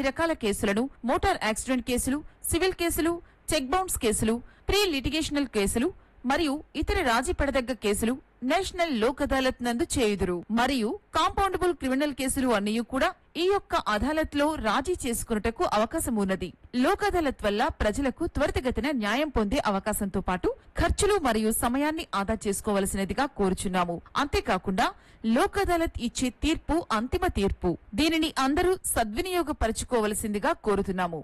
రకాల కేసులను motor accident కేసులు సివిల్ కేసులు చెక్ బౌన్స్ కేసులు ప్రీ లిటిగేషనల్ కేసులు మరియు ఇతర రాజీ పడదగ్గ కేసులు నేషనల్ లోక్ అదాలత్ నందు చేయుదురు మరియు కాంపౌండబుల్ క్రిమినల్ కేసులు అన్నీ కూడా ఈ యొక్క అదాలత్ లో రాజీ చేసుకున్నటకు అవకాశం ఉన్నది లోక్ అదాలత్ వల్ల ప్రజలకు త్వరితగతిన న్యాయం పొందే అవకాశంతో పాటు ఖర్చులు మరియు సమయాన్ని ఆదా చేసుకోవలసినదిగా కోరుచున్నాము అంతేకాకుండా లోక్ అదాలత్ ఇచ్చే తీర్పు అంతిమ తీర్పు దీనిని అందరూ సద్వినియోగపరచుకోవలసిందిగా కోరుతున్నాము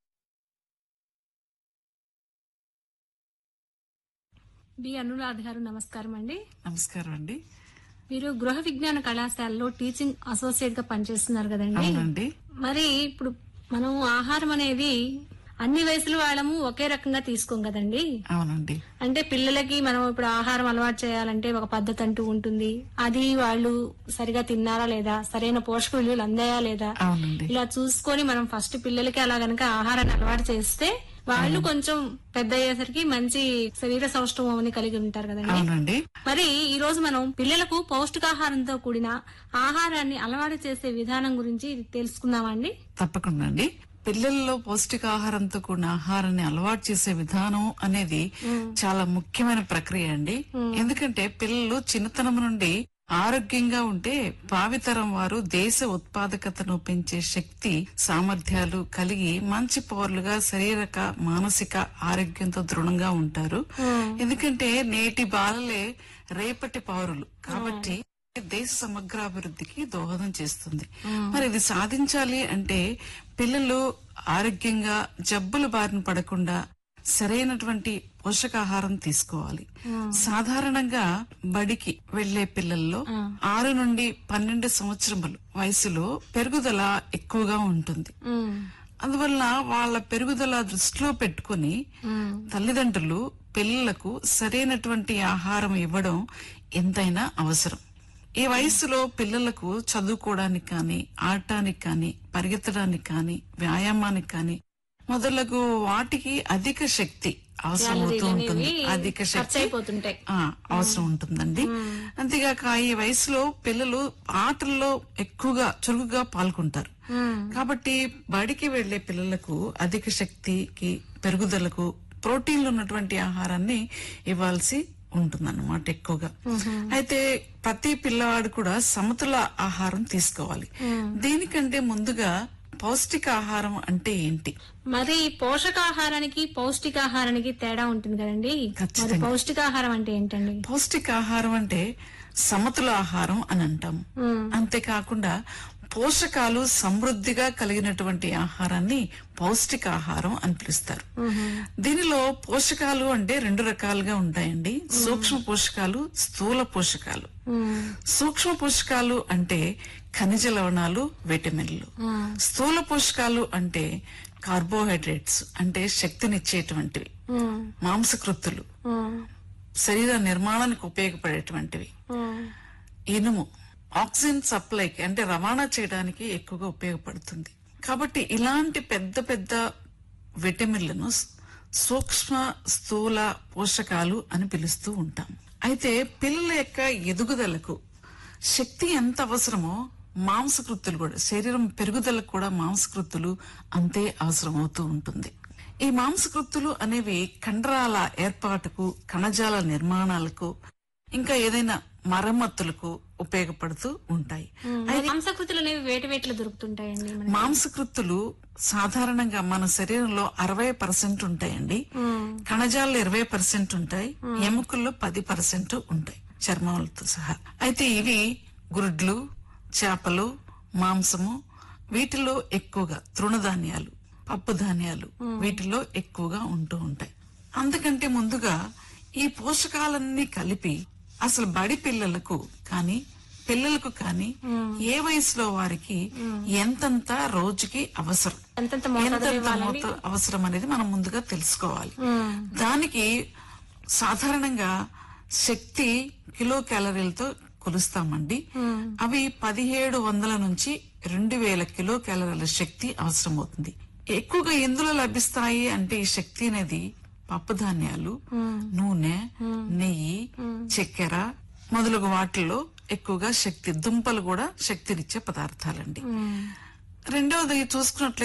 బి అనురాధ్ గారు నమస్కారం అండి నమస్కారం అండి మీరు గృహ విజ్ఞాన కళాశాలలో టీచింగ్ అసోసియేట్ గా పనిచేస్తున్నారు కదండి అవునండి మరి ఇప్పుడు మనం ఆహారం అనేది అన్ని వయసుల వాళ్ళము ఒకే రకంగా తీసుకోం కదండి అవునండి అంటే పిల్లలకి మనం ఇప్పుడు ఆహారం అలవాటు చేయాలంటే ఒక పద్ధతి అంటూ ఉంటుంది అది వాళ్ళు సరిగా తిన్నారా లేదా సరైన పోషక విలువలు అందాయా లేదా అవునండి ఇలా చూసుకొని మనం ఫస్ట్ పిల్లలకి అలా గనక ఆహారాన్ని అలవాటు చేస్తే వాళ్ళు కొంచెం పెద్ద అయ్యేసరికి మంచి శరీర సౌష్ఠవం అని కలిగి ఉంటారు కదండి అవునండి మరి ఈ రోజు మనం పిల్లలకు పౌష్టికాహారంతో కూడిన ఆహారాన్ని అలవాటు చేసే విధానం గురించి తెలుసుకుందామండి తప్పకుండా అండి పిల్లల్లో పౌష్టికాహారంతో కూడిన ఆహారాన్ని అలవాటు చేసే విధానం అనేది చాలా ముఖ్యమైన ప్రక్రియ అండి ఎందుకంటే పిల్లలు చిన్నతనం నుండి ఆరోగ్యంగా ఉంటే భావితరం వారు దేశ ఉత్పాదకతను పెంచే శక్తి సామర్థ్యాలు కలిగి మంచి పౌరులుగా శారీరక మానసిక ఆరోగ్యంతో దృఢంగా ఉంటారు ఎందుకంటే నేటి బాలలే రేపటి పౌరులు కాబట్టి దేశ సమగ్రాభివృద్ధికి దోహదం చేస్తుంది మరి ఇది సాధించాలి అంటే పిల్లలు ఆరోగ్యంగా జబ్బుల బారిన పడకుండా సరైనటువంటి పోషకాహారం తీసుకోవాలి సాధారణంగా బడికి వెళ్లే పిల్లల్లో ఆరు నుండి పన్నెండు సంవత్సరములు వయసులో పెరుగుదల ఎక్కువగా ఉంటుంది అందువల్ల వాళ్ళ పెరుగుదల దృష్టిలో పెట్టుకుని తల్లిదండ్రులు పిల్లలకు సరైనటువంటి ఆహారం ఇవ్వడం ఎంతైనా అవసరం ఈ వయసులో పిల్లలకు చదువుకోవడానికి కానీ ఆడటానికి కానీ పరిగెత్తడానికి కానీ వ్యాయామానికి కానీ మొదలగు వాటికి అధిక శక్తి అవసరం అవుతూ ఉంటుంది అధిక ఖర్చు శక్తి అయిపోతుంటాయి ఆ, అవసరం ఉంటుందండి అంతేగాక ఈ వయసులో పిల్లలు ఆటల్లో ఎక్కువగా చురుకుగా పాల్గొంటారు కాబట్టి బడికి వెళ్లే పిల్లలకు అధిక శక్తికి పెరుగుదలకు ప్రోటీన్లు ఉన్నటువంటి ఆహారాన్ని ఇవ్వాల్సి ఉంటుందన్నమాట ఎక్కువగా అయితే ప్రతి పిల్లవాడు కూడా సమతుల ఆహారం తీసుకోవాలి దీనికంటే ముందుగా పౌష్టిక ఆహారం అంటే ఏంటి మరి పోషకాహారానికి పౌష్టికాహారానికి తేడా ఉంటుంది కదండి మరి పౌష్టికాహారం అంటే ఏంటండి పౌష్టికాహారం అంటే సమతుల ఆహారం అని అంటాం అంతేకాకుండా పోషకాలు సమృద్ధిగా కలిగినటువంటి ఆహారాన్ని పౌష్టికాహారం అని పిలుస్తారు దీనిలో పోషకాలు అంటే రెండు రకాలుగా ఉంటాయండి సూక్ష్మ పోషకాలు స్థూల పోషకాలు సూక్ష్మ పోషకాలు అంటే ఖనిజ లవణాలు విటమిన్లు స్థూల పోషకాలు అంటే కార్బోహైడ్రేట్స్ అంటే శక్తినిచ్చేటువంటివి మాంసకృత్తులు శరీర నిర్మాణానికి ఉపయోగపడేటువంటివి ఇనుము ఆక్సిజన్ సప్లైకి అంటే రవాణా చేయడానికి ఎక్కువగా ఉపయోగపడుతుంది కాబట్టి ఇలాంటి పెద్ద పెద్ద విటమిన్లను స్- సూక్ష్మ స్థూల పోషకాలు అని పిలుస్తూ ఉంటాం అయితే పిల్లల యొక్క ఎదుగుదలకు శక్తి ఎంత అవసరమో మాంసకృత్తులు కూడా శరీరం పెరుగుదలకు కూడా మాంసకృత్తులు అంతే అవసరం అవుతూ ఉంటుంది ఈ మాంసకృత్తులు అనేవి కండరాల ఏర్పాటుకు కణజాల నిర్మాణాలకు ఇంకా ఏదైనా మరమ్మతులకు ఉపయోగపడుతూ ఉంటాయి మాంసకృతులు అనేవి వేటి వేటిలో దొరుకుతుంటాయండి మనకి? మాంసకృత్తులు సాధారణంగా మన శరీరంలో అరవై పర్సెంట్ ఉంటాయండి కణజాలు ఇరవై పర్సెంట్ ఉంటాయి ఎముకల్లో పది పర్సెంట్ ఉంటాయి చర్మాలతో సహా అయితే ఇవి గుడ్లు చేపలు మాంసము వీటిలో ఎక్కువగా తృణధాన్యాలు పప్పు ధాన్యాలు వీటిలో ఎక్కువగా ఉంటూ ఉంటాయి అందుకంటే ముందుగా ఈ పోషకాలన్నీ కలిపి అసలు బడి పిల్లలకు కానీ పిల్లలకు కానీ ఏ వయసులో వారికి ఎంతంత రోజుకి అవసరం ఎంతెంత మోతాదులో ఎంతెంత మోతాదు అవసరం అనేది మనం ముందుగా తెలుసుకోవాలి దానికి సాధారణంగా శక్తి కిలో క్యాలరీలతో కొలుస్తామండి అవి పదిహేడు వందల నుంచి రెండు వేల కిలో క్యాలరీల శక్తి అవసరమవుతుంది ఎక్కువగా ఎందులో లభిస్తాయి అంటే ఈ శక్తి అనేది పప్పు ధాన్యాలు నూనె నెయ్యి చక్కెర మొదలగు వాటిల్లో ఎక్కువగా శక్తి దుంపలు కూడా శక్తినిచ్చే పదార్థాలండి రెండవది చూసుకున్నట్లయితే